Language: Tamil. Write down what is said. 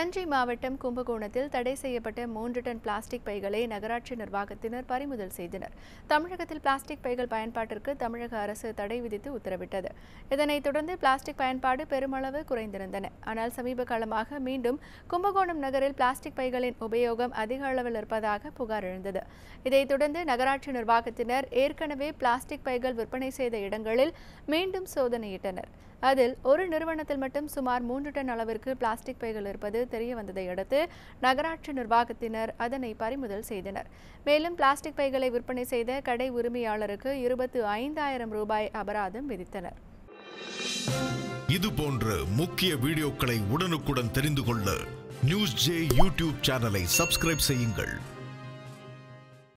தஞ்சை மாவட்டம் கும்பகோணத்தில் தடை செய்யப்பட்ட மூன்று டன் பிளாஸ்டிக் பைகளை நகராட்சி நிர்வாகத்தினர் பறிமுதல் செய்தனர் தமிழகத்தில் பிளாஸ்டிக் பைகள் பயன்பாட்டிற்கு தமிழக அரசு தடை விதித்து உத்தரவிட்டது இதனைத் தொடர்ந்து பிளாஸ்டிக் பயன்பாடு பெருமளவு குறைந்திருந்தன ஆனால் சமீப காலமாக மீண்டும் கும்பகோணம் நகரில் பிளாஸ்டிக் பைகளின் உபயோகம் அதிக அளவில் இருப்பதாக புகார் எழுந்தது இதைத் தொடர்ந்து நகராட்சி நிர்வாகத்தினர் ஏற்கனவே பிளாஸ்டிக் பைகள் விற்பனை செய்த இடங்களில் மீண்டும் சோதனையிட்டனர் அதில் ஒரு நிறுவனத்தில் மட்டும் சுமார் மூன்று டன் அளவிற்கு பிளாஸ்டிக் பைகள் இருப்பது தெரிய வந்ததை அடுத்து நகராட்சி நிர்வாகத்தினர் அதனை பறிமுதல் செய்தனர் மேலும் பிளாஸ்டிக் பைகளை விற்பனை செய்த கடை உரிமையாளருக்கு இருபத்து ஐந்தாயிரம் ரூபாய் அபராதம் விதித்தனர் இது போன்ற முக்கிய வீடியோக்களை உடனுக்குடன் தெரிந்து கொள்ள நியூஸ் ஜே யூடியூப் சேனலை சப்ஸ்கிரைப் செய்யுங்கள்